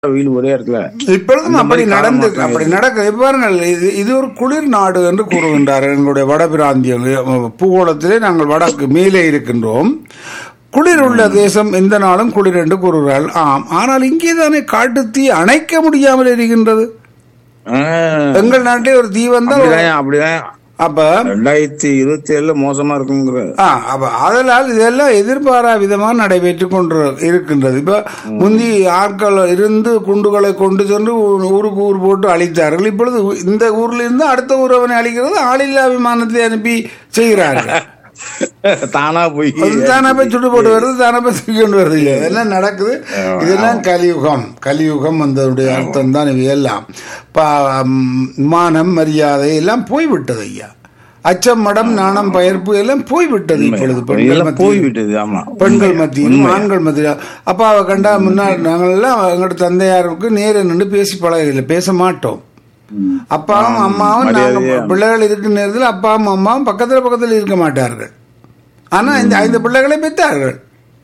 வெயில் ஒரே இடத்துல இப்பொழுதும் அந்த அப்படி மாதிரி நடந்து காலமாற்றம் அப்படி நடக்க பாருங்கள் இது இது ஒரு குளிர் நாடு என்று கூறுகின்றார் எங்களுடைய வட பிராந்தியம் பூகோளத்திலே நாங்கள் வடக்கு மேலே இருக்கின்றோம் குளிர் உள்ள தேசம் எந்த நாளும் குளிர் என்று கூறுகிறார்கள் ஆம் ஆனால் இங்கே தானே காட்டு தீ அணைக்க முடியாமல் இருக்கின்றது ஆ, எங்கள் நாட்டிலே ஒரு தீ வந்தால் அப்படிதான் அப்படிதான் அப்ப ரெண்டாயிரத்தி இருபத்தி ஏழுல மோசமா இருக்குங்கிற ஆ, அப்ப அதனால் இதெல்லாம் எதிர்பாரா விதமாக நடைபெற்றுக் கொண்டு இருக்கின்றது இப்ப முந்தி ஆட்கள் இருந்து குண்டுகளை கொண்டு சென்று ஊ- ஊருக்கு ஊர் போட்டு அழித்தார்கள் இப்பொழுது இந்த ஊர்ல இருந்து அடுத்த ஊர் அவனை அழிக்கிறது ஆளில்லா விமானத்தை அனுப்பி செய்கிறார்கள் தானா போய் அது தானே போய் சுட்டு போட்டு வருது தானே போய் தூக்கி கொண்டு வருது இல்லையா? இதெல்லாம் நடக்குது இதெல்லாம் கலியுகம் கலியுகம் வந்ததுடைய அர்த்தம் தான் இவை எல்லாம் பா- ம், மானம் மரியாதை எல்லாம் போய்விட்டது ஐயா அச்சம் மடம் நாணம் பயர்ப்பு எல்லாம் போய்விட்டது இப்பொழுது பெண்கள் இதெல்லாம் மத்தியில் போய் விட்டது ஆமா பெண்கள் மத்தியிலும் ஆண்கள் மத்தியில் அப்பாவை கண்டா முன்னாள் நாங்கள் எல்லாம் எங்களோட தந்தையாருக்கு நேர நின்று பேசி பழகல பேச மாட்டோம் அப்பாவும் அம்மாவும் நாங்க பிள்ளைகள் இருக்கும் நேரத்தில் அப்பாவும் அம்மாவும் பக்கத்துல பக்கத்துல இருக்க மாட்டார்கள் ஆனா இந்த ஐந்து பிள்ளைகளை பெற்றார்கள்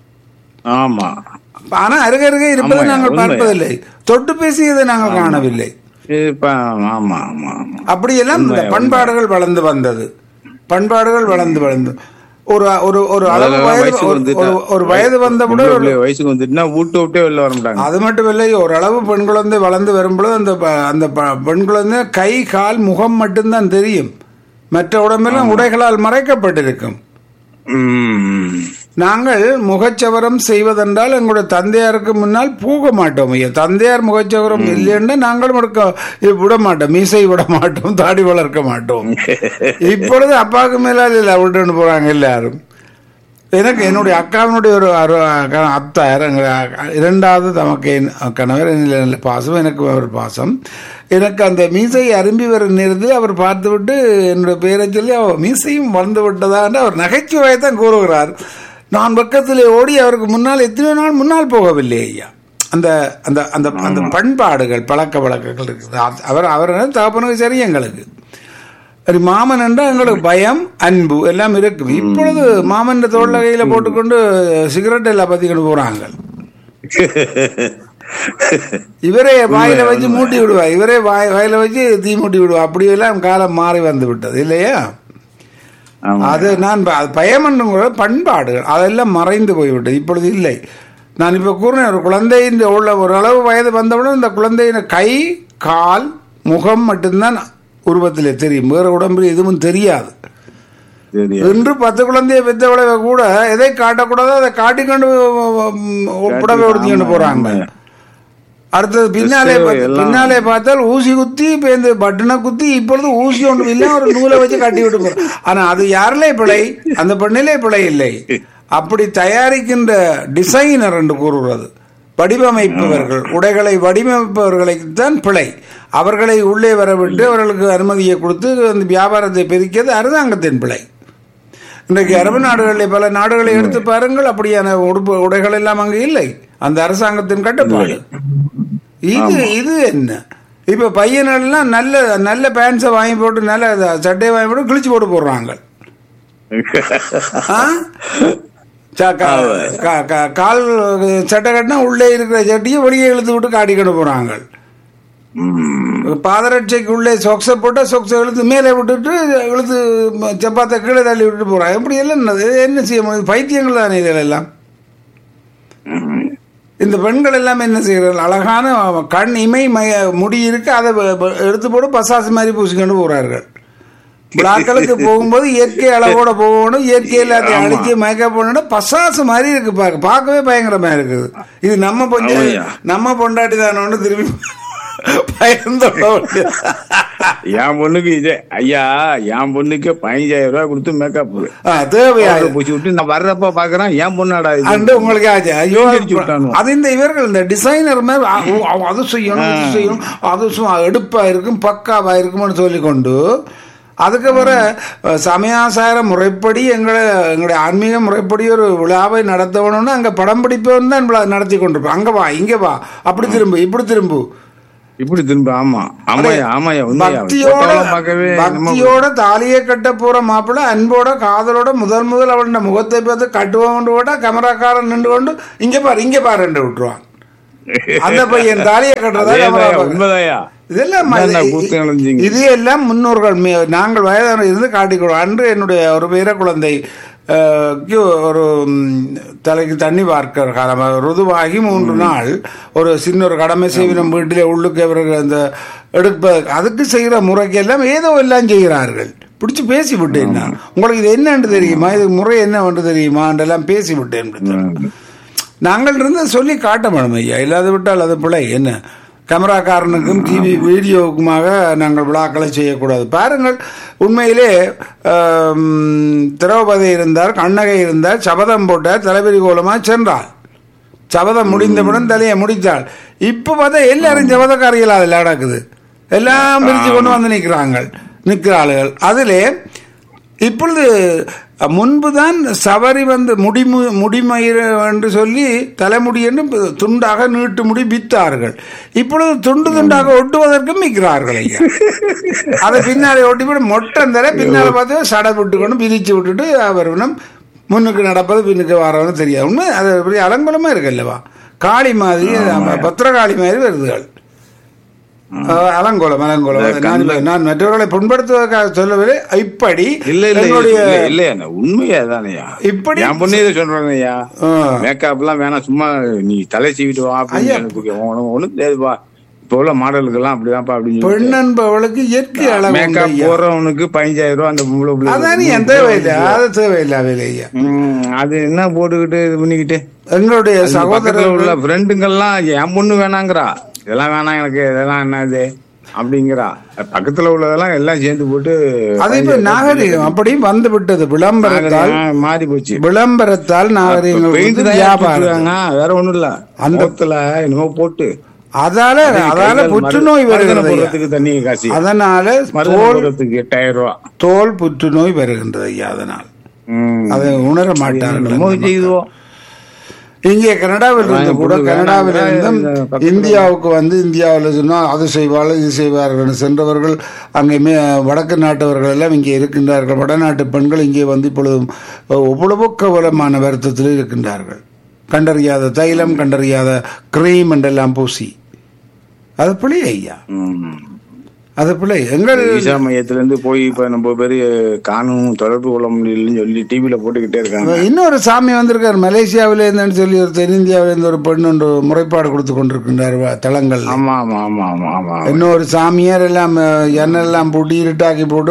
ஆமா ஆனா அருக அருகே இருப்பதை ஆமாய்யா, நாங்கள் உண்மை. பார்ப்பதில்லை தொட்டு பேசியதை நாங்கள் காணவில்லை இப்ப ஆமா ஆமா ஆமா அப்படியெல்லாம் இந்த பண்பாடுகள் வளர்ந்து வந்தது பண்பாடுகள் வளர்ந்து வளர்ந்து ஒரு ஒரு ஒரு அளவு அதெல்லாம் வயது வயசுக்கு ஒரு- வந்துட்டா- ஒரு- ஒரு வயது வந்தவுடன் பொம்பளை ஒரு பிள்ளை வயசுக்கு வந்துட்டுனா வீட்டு விட்டே வெளில வர மாட்டாங்க அது மட்டும் இல்லை ஓரளவு பெண் குழந்தை வளர்ந்து வரும்பொழுது அந்த ப- அந்த ப- பெண் குழந்தை கை கால் முகம் மட்டும்தான் தெரியும் மற்ற உடம்பெல்லாம் உடைகளால் மறைக்கப்பட்டிருக்கும் ம். நாங்கள் முகச்சவரம் செய்வதென்றால் எங்களுடைய தந்தையாருக்கு முன்னால் போக மாட்டோம் ஐயா தந்தையார் முகச்சவரம் இல்லைன்னா நாங்கள் முடக்க விட மாட்டோம் மீசை விட மாட்டோம் தாடி வளர்க்க மாட்டோம் இப்பொழுது அப்பாவுக்கு மேலால் இல்லை விட்டுன்னு போறாங்க எல்லாரும் எனக்கு என்னுடைய அக்காவினுடைய ஒரு அரு- க- அத்தார் எங்க அக்கா- இரண்டாவது தமக்கு என் கணவர் என்னில் நல்ல பாசம் எனக்கு அவர் பாசம் எனக்கு அந்த மீசை அரும்பி வரும் நேரத்தில் அவர் பார்த்துவிட்டு என்னுடைய பெயரை சொல்லி அவர் மீசையும் வளர்ந்து விட்டதா என்று அவர் நகைச்சுவையை தான் கூறுகிறார் நான் பக்கத்திலே ஓடி அவருக்கு முன்னால் எத்தனை நாள் முன்னால் போகவில்லை ஐயா அந்த அந்த அந்த அந்த பண்பாடுகள் பழக்க வழக்கங்கள் இருக்குது அது- அவர் அவர் தகப்பனுக்கு சரி எங்களுக்கு ஒரு மாமன் என்றால் எங்களுக்கு பயம் அன்பு எல்லாம் இருக்கும் இப்பொழுது மாமன் தோல்ல கையில போட்டுக்கொண்டு சிகரெட் எல்லாம் பத்திக்கிட்டு போறாங்க இவரே வாயில வச்சு மூட்டி விடுவா இவரே வாய் வாயில வச்சு தீ மூட்டி விடுவா அப்படியெல்லாம் காலம் மாறி வந்து விட்டது இல்லையா ஆமா. அது நான் ப- அது பயம் என்னும் கூட பண்பாடுகள் அதெல்லாம் மறைந்து போய்விட்டது இப்பொழுது இல்லை நான் இப்ப கூறினேன் ஒரு குழந்தையின் உள்ள ஒரு அளவு வயது வந்தவுடன் இந்த குழந்தையின் கை கால் முகம் மட்டும்தான் உருவத்திலே தெரியும் வேற உடம்பில் எதுவும் தெரியாது சரி இன்று பத்து குழந்தைய பெற்றவளை கூட எதை காட்டக்கூடாதோ அதை காட்டிக்கொண்டு உம், புடவை உடுத்திக்கொண்டு போறாங்க அடுத்தது பின்னாலே Dress பார்த்து- எல்லாம். பின்னாலே பார்த்தால் ஊசி குத்தி இப்ப இந்த பட்டனை குத்தி இப்பொழுது ஊசி ஒன்று இல்லை ஒரு நூலை வச்சு கட்டி விட்டு போறோம் ஆனா அது யாரிலே பிழை அந்த பெண்ணிலே பிழை இல்லை அப்படி தயாரிக்கின்ற டிசைனர் என்று கூறுகிறது வடிவமைப்பவர்கள் உடைகளை வடிவமைப்பவர்களுக்குத்தான் பிழை அவர்களை உள்ளே வரவிட்டு அவர்களுக்கு அனுமதியை கொடுத்து அந்த வியாபாரத்தை பெருக்கியது அரசாங்கத்தின் பிழை இன்றைக்கு அரபு நாடுகளில் பல நாடுகளை எடுத்து பாருங்கள் அப்படியான உடுப்பு உடைகள் எல்லாம் அங்கு இல்லை அந்த அரசாங்கத்தின் கட்டுப்பாடு இது இது என்ன இப்ப பையன்கள் எல்லாம் நல்ல நல்ல பேண்ட்ஸை வாங்கி போட்டு நல்ல சட்டையை வாங்கி போட்டு கிழிச்சு போட்டு போடுறாங்க ஆ? ச- கா- கா- கா- கால் சட்டை கட்டினா உள்ளே இருக்கிற சட்டையை வெளியே இழுத்து விட்டு காட்டிக்கிட்டு போறாங்க ம். பாதரட்சைக்கு உள்ளே சொக்ஸை போட்டா சொக்ஸை இழுத்து மேலே விட்டுட்டு இழுத்து சப்பாத்தை கீழே தள்ளி விட்டுட்டு போறாங்க இப்படி எல்லாம் என்ன- இது என்ன செய்ய முடியும் பைத்தியங்கள் தானே இதில் எல்லாம் இந்த பெண்கள் எல்லாம் என்ன செய்கிறார்கள் அழகான கண் இமை மய முடி இருக்கு அதை வ- வ- எடுத்து போட்டு பசாசு மாதிரி பூசிக்கொண்டு போறார்கள் விழாக்களுக்கு போகும்போது இயற்கை அளவோட போகணும் இயற்கை எல்லாத்தையும் அழிச்சு மயக்க போகணும் பசாசு மாதிரி இருக்கு பார்க்க பார்க்கவே பயங்கரமா இருக்குது இது நம்ம கொஞ்சம் ஆமாய்யா. நம்ம பொண்டாட்டி தானோன்னு திரும்பி பயந்தோட என் பொண்ணுக்கு இதே ஐயா என் பொண்ணுக்கு பதினஞ்சாயிரம் ரூபாய் கொடுத்து மேக்கப் தேவையா பூச்சி விட்டு நான் வர்றப்ப பாக்குறேன் என் பொண்ணாடா இது அண்டு உங்களுக்கு ஆச்சு ஐயோ அடிச்சு விட்டானுவோ. அது இந்த இவர்கள் இந்த டிசைனர் மாதிரி அ, ஓ, அவ அது செய்யணும் இது செய்யணும் அது சும்மா எடுப்பா இருக்கும் பக்காவா இருக்கும்னு சொல்லி கொண்டு அதுக்கு வர சமயாசார முறைப்படி எங்களை எங்களுடைய ஆன்மீக முறைப்படி ஒரு விழாவை நடத்தணும்னு அங்க படம் பிடிப்பவன் தான் விழா நடத்தி கொண்டிருப்போம் அங்க வா இங்க வா அப்படி திரும்பு இப்படி திரும்பு இப்படி திரும்ப ஆமா ஆமாயா ஆமாயா உண்மையா பக்தியோட போட்டோலாம் பார்க்கவே என்னமோ பக்தியோட தாலியை கட்ட போற மாப்பிள்ளை அன்போட காதலோட முதல் முதல் அவன முகத்தை பார்த்து கட்டுவோம் கொண்டு போட்டா கேமராக்காரன் நின்று கொண்டு இங்க பாரு இங்க பாரு என்று விட்டுருவான் அந்த பையன் தாலியை கட்டுறதா அதேதான்யா, கமராபாரன். உண்மைதான்யா இதெல்லாம் என்னென்ன இது- கூத்து நடந்துச்சுங்க? இது எல்லாம் முன்னோர்கள் மே- நாங்கள் வயதான இருந்து காட்டிக்கொள்வோம் அன்று என்னுடைய ஒரு பேர குழந்தை அஹ், க்கு ஒரு ம், தலைக்கு தண்ணி பார்க்கிற காலம் ருதுவாகி மூன்று நாள் ஒரு சின்ன ஒரு கடமை செய்வினம் வீட்டிலே உள்ளுக்கு அவர்கள் அந்த எடுப்ப அதுக்கு செய்கிற முறைக்கு எல்லாம் ஏதோ எல்லாம் செய்கிறார்கள் பிடிச்சு பேசி விட்டேன் நான் உங்களுக்கு இது என்னன்னு தெரியுமா இது முறை என்னவென்று தெரியுமா என்றெல்லாம் பேசி விட்டேன் ம். நாங்கள் இருந்து சொல்லி காட்ட வேணும் ஐயா இல்லாது விட்டால் அது பிழை என்ன கேமராக்காரனுக்கும் டிவி வீடியோவுக்குமாக நாங்கள் விழாக்களை செய்யக்கூடாது பாருங்கள் உண்மையிலே ஆம், திரௌபதி இருந்தார் கண்ணகை இருந்தார் சபதம் போட்டார் தலைவிரி கோலமாக சென்றாள் சபதம் முடிந்தவுடன் தலையை முடித்தாள் இப்போ பார்த்தா எல்லாரும் சபதக்காரிகள் அதில் நடக்குது எல்லாம் பிரித்து கொண்டு வந்து நிற்கிறாங்க நிற்கிறார்கள் அதிலே இப்பொழுது முன்புதான் சவரி வந்து முடிமு முடிமயிர் என்று சொல்லி தலைமுடி என்று துண்டாக நீட்டு முடி வித்தார்கள் இப்பொழுது துண்டு துண்டாக ஒட்டுவதற்கும் விற்கிறார்கள் ஐயா அதை பின்னாலே ஒட்டி விட மொட்டம் தர பின்னால பார்த்து சடை விட்டு கொண்டு பிரித்து விட்டுட்டு அவர் முன்னுக்கு நடப்பது பின்னுக்கு வரவனு தெரியாது உண்மை அது பெரிய அலங்கோலமா இருக்கு அல்லவா காளி மாதிரி பத்திரகாளி மாதிரி வருதுகள் அஹ், அலங்கோலம் அலங்கோலம் அது நான் இப்ப- நான் மற்றவர்களை புண்படுத்துவதற்காக சொல்லவில்லை இப்படி இல்ல இல்ல என்னுடைய இல்ல இல்லையா உண்மையா தானேயா இப்படி என் பொண்ணு இதை சொல்றேன்யா ஆ. மேக்கப் எல்லாம் வேணாம் சும்மா நீ தலை சீவிட்டு வா அப்படின்னு ஐயா. எனக்கு உனக்கு ஒண்ணும் தெரியாதுப்பா இப்ப உள்ள மாடலுக்கு எல்லாம் அப்படிதான்ப்பா அப்படின்னு பெண் என்பவளுக்கு இயற்கை அழகு உண்டு மேக்கப் ஐயா. போறவனுக்கு பதினஞ்சாயிரம் ரூபாய் அந்த பொம்பளை பிள்ளை அதான் என் தேவையில்லை அது தேவையில்லை அவையில் ஐயா ம், அது என்ன போட்டுக்கிட்டு இது பண்ணிக்கிட்டு எங்களுடைய பக்கத்துல சகோதரர் உள்ள ஃப்ரெண்டுங்கெல்லாம் என் பொண்ணு வேணாங்கிறா இதெல்லாம் வேணாம் எனக்கு இதெல்லாம் என்னது அப்படிங்கிறா பக்கத்துல உள்ளதெல்லாம் எல்லாம் சேர்ந்து போட்டு அது இப்ப நாகரிகம் அப்படியும் வந்து விட்டது விளம்பரத்தால் நாகரிகம் மாறி போச்சு விளம்பரத்தால் நாகரிகங்கள் பெயிண்ட் வந்து தான் வியாபாரம் வியாபாரம் வேற ஒண்ணும் இல்ல அந்த முகத்துல என்னமோ போட்டு அதால அதால கைகால் புற்றுநோய் மரு- மருதாணி வருகிறது ஐயா. போடுறதுக்கு தண்ணி காசு அதனால மருதாணி தோல் போடுறதுக்கு எட்டாயிரம் ரூபா தோல் புற்றுநோய் வருகின்றது ஐயா அதனால் ம். அதை உணர மாட்டார்கள் என்னமோ அந்த மக்கள். செய்துவோம் இங்கே கனடாவில் இருந்து அதான் கூட இப்படி கனடாவில் வேணாம், இருந்தும் இந்த பக்கத்துல இந்தியாவுக்கு வந்து இந்தியாவில் சொன்னால் அது செய்வார்கள் இது செய்வார்கள் சென்றவர்கள் அங்கே மே வடக்கு நாட்டவர்கள் எல்லாம் இங்கே இருக்கின்றார்கள் வடநாட்டு பெண்கள் இங்கே வந்து இப்பொழுதும் எவ்வளவோ கவலமான வருத்தத்தில் இருக்கின்றார்கள் கண்டறியாத தைலம் கண்டறியாத கிரீம் என்றெல்லாம் பூசி அது பிள்ளை ஐயா ம். அது பிள்ளை எங்கள் ஈசா மையத்துல இருந்து போய் இப்ப நம்ம பேரு காணும் தொடர்பு கொள்ள முடியலன்னு சொல்லி டிவில போட்டுக்கிட்டே இருக்காங்க இன்னொரு சாமி வந்திருக்கார் மலேசியாவில இருந்துன்னு சொல்லி ஒரு தென்னிந்தியாவில இருந்து ஒரு பெண் ஒன்று முறைப்பாடு கொடுத்து கொண்டிருக்கின்றார் வ- தளங்கள்ல ஆமா ஆமா ஆமா ஆமா ஆமா இன்னொரு சாமியார் எல்லாம் அஹ், எண்ணெல்லாம் போட்டு இருட்டாக்கி போட்டு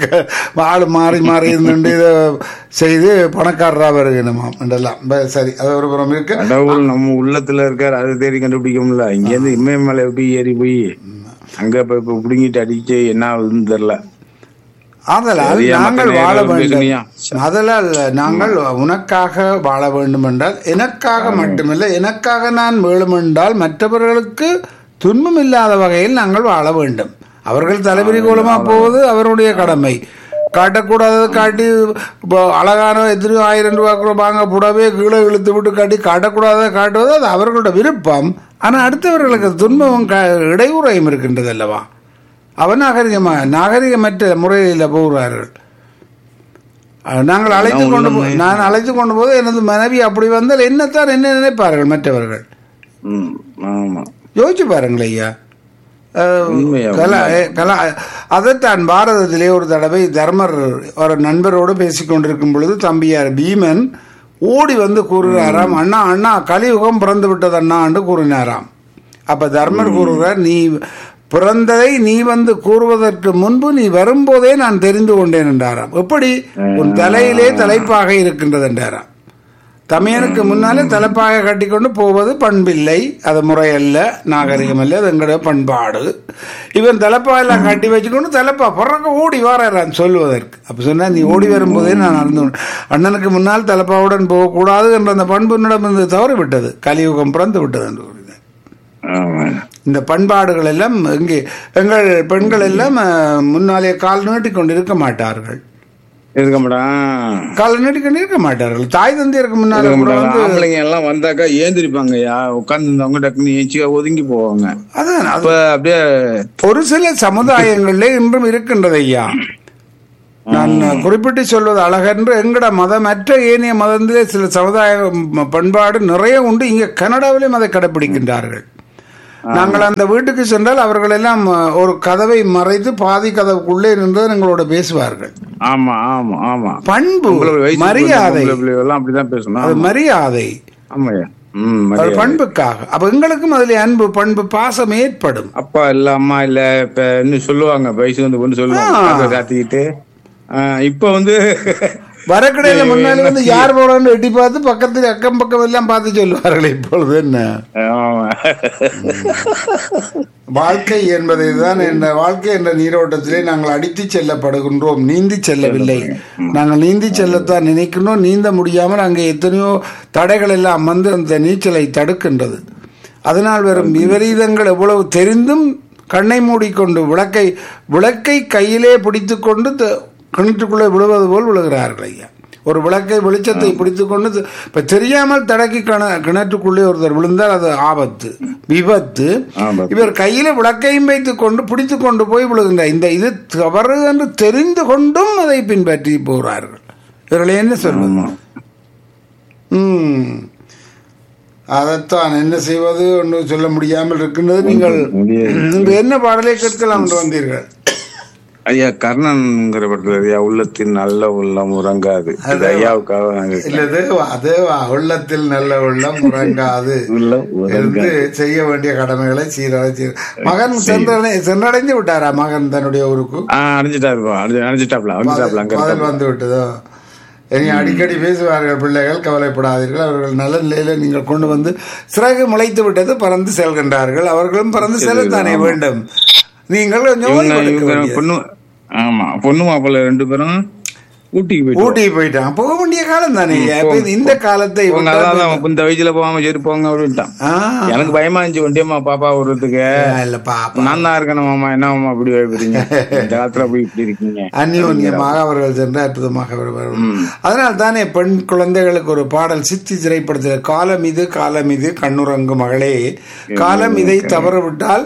ஆள் மாறி மாறி இருந்துட்டு இதை செய்து பணக்காரரா வருகணுமா என்றெல்லாம் ப- சரி அது ஒரு புறம் இருக்கு கடவுள் நம்ம உள்ளத்துல இருக்காரு அதை தேடி கண்டுபிடிக்க முடியல இங்க இருந்து இமயமலை எப்படி ஏறி போய் அங்க இப்ப இப்ப புடுங்கிட்டு அடிச்சு என்ன ஆகுதுன்னு தெரியல ஆதலால் சரியா, நாங்கள் மத்த வாழ நேரம் வேண்டும் பேசுனியா? அதலால் நாங்கள் உனக்காக வாழ வேண்டும் என்றால் எனக்காக மட்டுமில்லை எனக்காக நான் வேண்டுமென்றால் மற்றவர்களுக்கு துன்பம் இல்லாத வகையில் நாங்கள் வாழ வேண்டும் அவர்கள் தலைவிரி கோலமா போவது அவருடைய கடமை காட்டக்கூடாததை காட்டி இப்போ அழகான எத்தனையோ ஆயிரம் ரூபாய்க்கு வாங்க புடவே கீழே இழுத்து விட்டு காட்டி காட்டக்கூடாததை காட்டுவது அது அவர்களோட விருப்பம் ஆனால் அடுத்தவர்களுக்கு துன்பமும் க- இடையூறையும் இருக்கின்றது அல்லவா அவன் நாகரிகமா நாகரிகமற்ற முறையில் போகிறார்கள் அஹ் நாங்கள் அழைத்து கொண்டு போ- நான் அழைத்து கொண்டு போது எனது மனைவி அப்படி வந்தால் என்னத்தான் என்ன நினைப்பார்கள் மற்றவர்கள் ம் ஆமா யோசிச்சு பாருங்கள் ஐயா அஹ், உண்மையா, கலா கலா அதைத்தான் பாரதத்திலே ஒரு தடவை தர்மர் ஒரு நண்பரோடு பேசிக் கொண்டிருக்கும் பொழுது தம்பியார் பீமன் ஓடி வந்து கூறுகிறாராம் அண்ணா அண்ணா கலியுகம் பிறந்து விட்டது அண்ணா என்று கூறினாராம் அப்ப தர்மர் கூறுகிறார் நீ பிறந்ததை நீ வந்து கூறுவதற்கு முன்பு நீ வரும்போதே நான் தெரிந்து கொண்டேன் என்றாராம் எப்படி உன் தலையிலே தலைப்பாக இருக்கின்றது என்றாராம் தமையனுக்கு முன்னாலே தலைப்பாக கட்டிக்கொண்டு போவது பண்பில்லை அது முறையல்ல நாகரிகம் அல்ல அது எங்களுடைய பண்பாடு இவன் தலைப்பாயெல்லாம் கட்டி வச்சுக்கொண்டு தலைப்பா பிறக்க ஓடி வாரான் சொல்லுவதற்கு அப்ப சொன்னா நீ ஓடி வரும்போதே நான் நடந்து கொண்டேன். அண்ணனுக்கு முன்னால் தலைப்பாவுடன் போகக்கூடாது என்ற அந்த பண்பினிடம் இருந்து தவறி விட்டது கலியுகம் பிறந்து விட்டது என்று கூறினார் ஆமா இந்த பண்பாடுகள் எல்லாம் எங்கே எங்கள் பெண்கள் எல்லாம் அஹ், முன்னாலே கால் நீட்டிக்கொண்டு இருக்க மாட்டார்கள் இருக்க மாட்டான் கால் நீட்டிக்கொண்டு இருக்க மாட்டார்கள் தாய் தந்தையருக்கு முன்னாலே கூட வந்து ஆம்பளைங்க எல்லாம் வந்தாக்கா ஏந்திரிப்பாங்கய்யா உட்கார்ந்து இருந்தவங்க டக்குன்னு ஏச்சி ஒதுங்கி போவாங்க அதான் அது அப்ப அப்படியே ஒரு சில சமுதாயங்களிலே இன்றும் இருக்கின்றது ஐயா நான் குறிப்பிட்டு சொல்வது அழகென்று எங்கட மதமற்ற ஏனைய மதத்திலே சில சமுதாய ம- பண்பாடு நிறைய உண்டு இங்க கனடாவிலும் அதை கடைபிடிக்கின்றார்கள் நாங்கள் அந்த வீட்டுக்கு சென்றால் அவர்கள் எல்லாம் அஹ், ஒரு கதவை மறைத்து பாதி கதவுக்குள்ளே நின்று எங்களோட பேசுவார்கள் ஆமா ஆமா ஆமா பண்பு பொம்பளை வயசுக்கு வந்த மரியாதை பொம்பளை பிள்ளைகள் அப்படிதான் பேசணும் அது மரியாதை ஆமாய்யா ம் ஒரு மரியாதை. பண்புக்காக அப்ப எங்களுக்கும் அதுல அன்பு பண்பு பாசம் ஏற்படும் அப்பா இல்ல அம்மா இல்ல இப்ப இன்னும் சொல்லுவாங்க வயசு வந்து கொண்டு சொல்லுவாங்க ஆ. காக்கா காத்திக்கிட்டு ஆ, இப்ப வந்து வரக்கடையில முன்னாடி வந்து யார் போறான்னு எட்டி பார்த்து பக்கத்துல அக்கம் பக்கம் எல்லாம் பார்த்து சொல்லுவார்கள் இப்பொழுது என்ன ஆமா. வாழ்க்கை என்பது தான் என்ற வாழ்க்கை என்ற நீரோட்டத்திலே நாங்கள் அடித்து செல்லப்படுகின்றோம் நீந்தி செல்லவில்லை நாங்கள் நீந்தி செல்லத்தான் நினைக்கின்றோம் நீந்த முடியாமல் அங்கே எத்தனையோ தடைகள் எல்லாம் வந்து அந்த நீச்சலை தடுக்கின்றது அதனால் வரும் விபரீதங்கள் எவ்வளவு தெரிந்தும் கண்ணை மூடிக்கொண்டு விளக்கை விளக்கை கையிலே பிடித்துக்கொண்டு த- கிணற்றுக்குள்ளே விழுவது போல் விழுகிறார்கள் ஐயா ஒரு விளக்கை வெளிச்சத்தை பிடித்துக்கொண்டு த- இப்ப தெரியாமல் தடக்கி கிண கிணற்றுக்குள்ளே ஒருத்தர் விழுந்தால் அது ஆபத்து விபத்து ஆபத்து. இவர் கையில விளக்கையும் வைத்துக் கொண்டு பிடித்து கொண்டு போய் விழுகின்றார் இந்த இது தவறு என்று தெரிந்து கொண்டும் அதை பின்பற்றி போகிறார்கள் இவர்களை என்ன சொல்வது ஆமா. ம் அதைத்தான் என்ன செய்வது ஒன்று சொல்ல முடியாமல் இருக்கின்றது நீங்கள் முடியாது. இன்று என்ன பாடலை கேட்கலாம் என்று வந்தீர்கள் ஐயா கர்ணன்ங்கிற படத்துல ஐயா உள்ளத்தின் நல்ல உள்ளம் உறங்காது இது ஐயாவுக்காக நாங்க இல்ல தேவா தேவா உள்ளத்தில் நல்ல உள்ளம் உறங்காது உள்ளம் இருந்து உறங்காது செய்ய வேண்டிய கடமைகளை சீராக செய்ய மகன் சென்றடை சென்றடைந்து விட்டாரா மகன் தன்னுடைய ஊருக்கு ஆஹ் அடைஞ்சிட்டாரு அடைஞ்சிட்டாப்ல வந்துட்டாப்ல அங்க பதில் இருக்காப்ல. வந்து விட்டதோ இனி அடிக்கடி பேசுவார்கள் பிள்ளைகள் கவலைப்படாதீர்கள் அவர்கள் நல்ல நிலையில நீங்கள் கொண்டு வந்து சிறகு முளைத்து விட்டது பறந்து செல்கின்றார்கள் அவர்களும் பறந்து செல்லத்தானே வேண்டும் நீங்கள் கொஞ்சம் இவங்க ஓய்வு எடுக்க இவங்க வேண்டியது. பொண்ணு ஆமா பொண்ணு மாப்பிள்ளை ரெண்டு பேரும் ஊட்டிக்கு போயிட்டு ஊட்டி போயிட்டான் போக வேண்டிய காலம் தானே இப்ப இது இந்த காலத்தை அவங்க விட்டா- அதான் அவன் இந்த வயசுல போகாம சரி போங்க அப்படின்ட்டான் ஆ, எனக்கு பயமா இருந்துச்சு ஒண்டியம்மா பாப்பா விடுறதுக்கு இல்ல பாப்பா நான் தான் இருக்கணும் மாமா என்ன மாமா இப்படி வைப்பீங்க இந்த காலத்துல போய் இப்படி இருக்கீங்க அந்யோன்யமாக அவர்கள் சென்று அற்புதமாக வருவார்கள் அதனால் தானே பெண் குழந்தைகளுக்கு ஒரு பாடல் சித்தி திரைப்படத்தில் காலம் இது காலம் இது கண்ணுறங்கு மகளே காலம் இதை தவற விட்டால்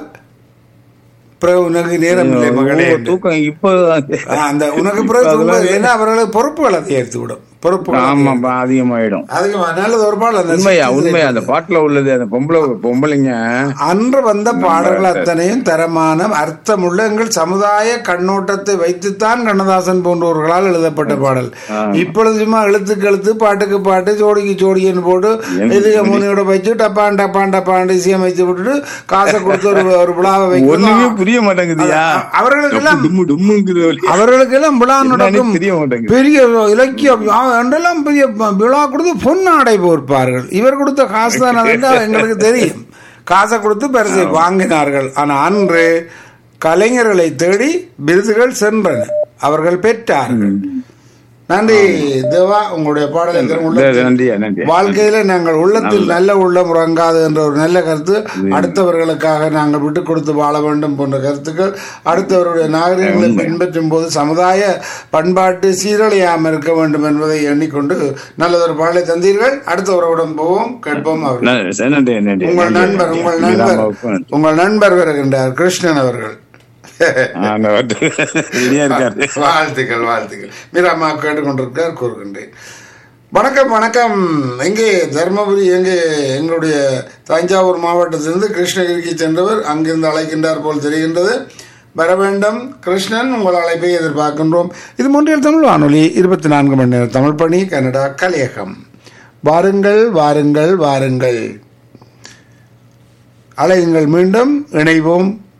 பிறகு உனக்கு நேரம் இல்லை மகளே ஓ, தூக்கம் இப்ப ஆ, அந்த உனக்கு பிறகு தூங்குவது ஏன்னா அவர்களுக்கு பொறுப்புகள் அதை ஏற்று விடும் பொறுப்புகள் ஆமா அதிகமாயிடும் அதுக்கு நல்லது ஒரு பாடல் அந்த உண்மையா சித்தி உண்மையா அந்த பாட்டுல உள்ளது அந்த பொம்பளை பொம்பளைங்க அன்று வந்த பாடல்கள் அத்தனையும் தரமான அர்த்தமுள்ள எங்கள் சமுதாய கண்ணோட்டத்தை வைத்துத்தான் கண்ணதாசன் போன்றவர்களால் எழுதப்பட்ட பாடல் இப்பொழுது சும்மா எழுத்துக்கு எழுத்து பாட்டுக்கு பாட்டு ஜோடிக்கு ஜோடின்னு போட்டு இதுக்கு முனியோட வச்சு டப்பான் டப்பான் டப்பான் இசையமைத்து விட்டுட்டு காசை கொடுத்து ஒரு ஒரு விழாவை ஒண்ணுமே வைக்கணும் புரிய மாட்டேங்குதுயா அவர்களுக்கெல்லாம் டும்மு டும்முங்குது வழி. அவர்களுக்கெல்லாம் விழா என்னன்னே நடக்கும் தெரிய மாட்டேங்குது பெரிய இலக்கியம் ஆ, என்றெல்லாம் பெரிய ப- விழா கொடுத்து பொன்னாடை போர்ப்பார்கள் இவர் கொடுத்த காசு தான் அதுன்னு எங்களுக்கு தெரியும் காசை கொடுத்து பரிசை வாங்கினார்கள் ஆனா அன்று கலைஞர்களை தேடி விருதுகள் சென்றன அவர்கள் பெற்றார்கள் நன்றி தேவா உங்களுடைய பாடலை திறன் உள்ள சரி, நன்றியா நன்றி வாழ்க்கையில நாங்கள் உள்ளத்தில் நல்ல உள்ளம் உறங்காது என்ற ஒரு நல்ல கருத்து அடுத்தவர்களுக்காக நாங்கள் விட்டு கொடுத்து வாழ வேண்டும் போன்ற கருத்துக்கள் அடுத்தவருடைய நாகரிகங்களை பின்பற்றும் போது சமுதாய பண்பாட்டு சீரழியாமல் இருக்க வேண்டும் என்பதை எண்ணிக்கொண்டு நல்லதொரு பாடலை தந்தீர்கள் அடுத்த உறவுடன் போவோம் கேட்போம் அவர் நன்றி, சரி, நன்றி நன்றி உங்கள் நன்றி. நண்பர் உங்கள் மீரா நண்பர் அம்மாவுக்கும் நன்றி. உங்கள் நண்பர் வருகின்றார் கிருஷ்ணன் அவர்கள் ஆ, அந்த வாட்டு. ரெடியா இருக்காரு வாழ்த்துக்கள் வாழ்த்துக்கள் மீராமா கேட்டுக்கொண்டிருக்கார் கூறுகின்றேன் வணக்கம் வணக்கம் எங்கே தருமபுரி எங்கே எங்களுடைய தஞ்சாவூர் மாவட்டத்திலிருந்து கிருஷ்ணகிரிக்கு சென்றவர் அங்கிருந்து அழைக்கின்றார் போல் தெரிகின்றது வர வேண்டும் கிருஷ்ணன் உங்கள் அழைப்பை எதிர்பார்க்கின்றோம் இது மூன்றில் தமிழ் வானொலி இருபத்தி நான்கு மணி நேரம் தமிழ் பணி கனடா கலையகம் வாருங்கள் வாருங்கள் வாருங்கள் அலையுங்கள் மீண்டும் இணைவோம்